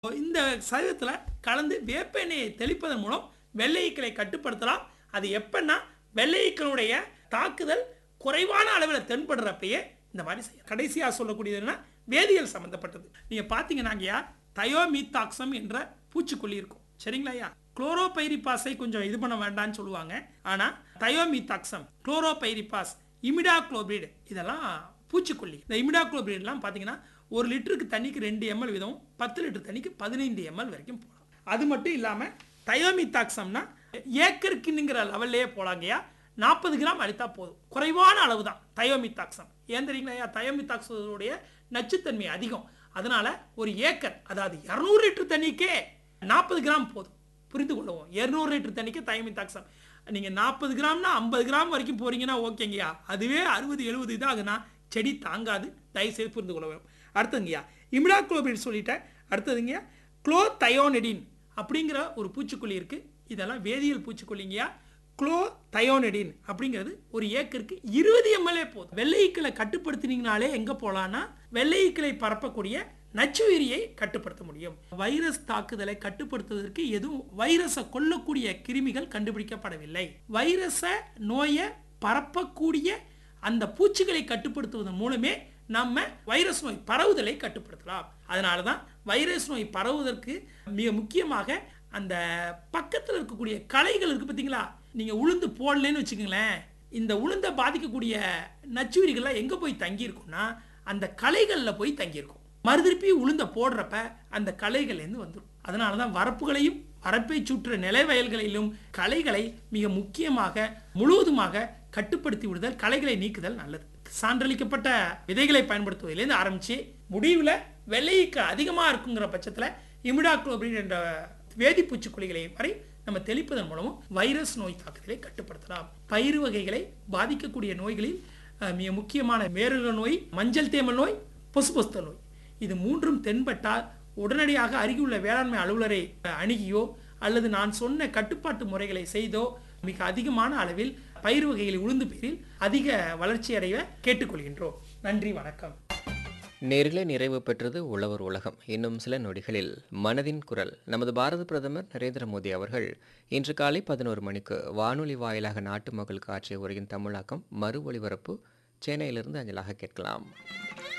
இந்த சதவீதத்தில் கலந்து வேப்ப எண்ணெயை தெளிப்பதன் மூலம் வெள்ளையீக்களை கட்டுப்படுத்தலாம் அது எப்பன்னா வெள்ளையீக்களுடைய தாக்குதல் குறைவான அளவில் தென்படுறப்பயே இந்த மாதிரி செய்யலாம் கடைசியாக சொல்லக்கூடியது என்ன வேதியியல் சம்மந்தப்பட்டது நீங்கள் பார்த்தீங்கன்னாங்கய்யா தயோமீத்தாக்சம் என்ற பூச்சிக்கொல்லி இருக்கும் சரிங்களா ஐயா குளோரோபைரிபாஸை கொஞ்சம் இது பண்ண வேண்டாம்னு சொல்லுவாங்க ஆனால் தயோமீத்தாக்சம் குளோரோபைரிபாஸ் இமிடாக்ளோபிரிட் இதெல்லாம் பூச்சிக்கொல்லி இந்த இமிடாக்ளோபிரிட்லாம் பார்த்தீங்கன்னா ஒரு லிட்டருக்கு தண்ணிக்கு ரெண்டு எம்எல் வீதம் பத்து லிட்டர் தண்ணிக்கு பதினைந்து எம்எல் வரைக்கும் போகலாம் அது மட்டும் இல்லாமல் தயோமித்தாக்சம்னா ஏக்கருக்குங்கிற லெவல்லையே போலாங்கய்யா நாற்பது கிராம் அளித்தா போதும் குறைவான அளவு தான் தயோமித்தாக்சம் ஏன் தெரியுங்களா தயோமித்தாக்சோடைய நச்சுத்தன்மை அதிகம் அதனால ஒரு ஏக்கர் அதாவது இரநூறு லிட்டர் தண்ணிக்கே நாற்பது கிராம் போதும் புரிந்து கொள்ளுவோம் இரநூறு லிட்டர் தண்ணிக்கு தயோமித்தாக்சம் நீங்கள் நாற்பது கிராம்னா ஐம்பது கிராம் வரைக்கும் போறீங்கன்னா ஓகேங்கய்யா அதுவே அறுபது எழுபது இதாகுனா செடி தாங்காது தயவுசெய்து புரிந்து கொள்ள வேண்டும் அடுத்ததுங்கய்யா இமிடாக்ளோபின் சொல்லிட்டேன் அடுத்ததுங்கய்யா குளோ தயோனடின் அப்படிங்கிற ஒரு பூச்சிக்கொல்லி இருக்கு இதெல்லாம் வேதியியல் பூச்சிக்கொல்லிங்கய்யா குளோ தயோனடின் அப்படிங்கிறது ஒரு ஏக்கருக்கு இருபது எம்எல்ஏ போதும் வெள்ளையீக்களை கட்டுப்படுத்தினீங்கனாலே எங்கே போகலான்னா வெள்ளையீக்களை பரப்பக்கூடிய நச்சுயிரியை கட்டுப்படுத்த முடியும் வைரஸ் தாக்குதலை கட்டுப்படுத்துவதற்கு எதுவும் வைரஸை கொல்லக்கூடிய கிருமிகள் கண்டுபிடிக்கப்படவில்லை வைரஸ நோயை பரப்பக்கூடிய அந்த பூச்சிகளை கட்டுப்படுத்துவதன் மூலமே நம்ம வைரஸ் நோய் பரவுதலை கட்டுப்படுத்தலாம் அதனால தான் வைரஸ் நோய் பரவுவதற்கு மிக முக்கியமாக அந்த பக்கத்தில் இருக்கக்கூடிய களைகள் இருக்கு பார்த்தீங்களா நீங்கள் உளுந்து போடலன்னு வச்சுக்கோங்களேன் இந்த உளுந்தை பாதிக்கக்கூடிய நச்சுயிரிகள்லாம் எங்கே போய் தங்கியிருக்கும்னா அந்த களைகளில் போய் தங்கியிருக்கும் மறுதிருப்பி உளுந்த போடுறப்ப அந்த களைகள்லேருந்து வந்துடும் அதனால தான் வரப்புகளையும் வரப்பை சுற்ற நிலை வயல்களிலும் களைகளை மிக முக்கியமாக முழுவதுமாக கட்டுப்படுத்தி விடுதல் களைகளை நீக்குதல் நல்லது சான்றளிக்கப்பட்ட விதைகளை பயன்படுத்துவதிலேருந்து ஆரம்பித்து முடிவில் வெள்ளையீக்கு அதிகமாக இருக்குங்கிற பட்சத்தில் இமிடாக்ளோபின் என்ற வேதிப்பூச்சிக்கொல்லிகளை வரை நம்ம தெளிப்பதன் மூலமும் வைரஸ் நோய் தாக்குதலை கட்டுப்படுத்தலாம் பயிர் வகைகளை பாதிக்கக்கூடிய நோய்களில் அஹ், மிக முக்கியமான வேறுல நோய் மஞ்சள் தேமல் நோய் பொசுபொஸ்த நோய் இது மூன்றும் தென்பட்டால் உடனடியாக அருகிலுள்ள வேளாண்மை அலுவலரை அஹ், அணுகியோ அல்லது நான் சொன்ன கட்டுப்பாட்டு முறைகளை செய்தோ மிக அதிகமான அளவில் பயிர் வகைகளில் உளுந்து பேரில் அதிக வளர்ச்சி அடைய கேட்டுக்கொள்கின்றோம் நன்றி வணக்கம் நேரிலே நிறைவு பெற்றது உழவர் உலகம் இன்னும் சில நொடிகளில் மனதின் குரல் நமது பாரத பிரதமர் நரேந்திர மோடி அவர்கள் இன்று காலை பதினோரு மணிக்கு வானொலி வாயிலாக நாட்டு மக்களுக்கு ஆற்றிய உரையின் தமிழாக்கம் மறு ஒளிபரப்பு சென்னையிலிருந்து அஞ்சலாக கேட்கலாம்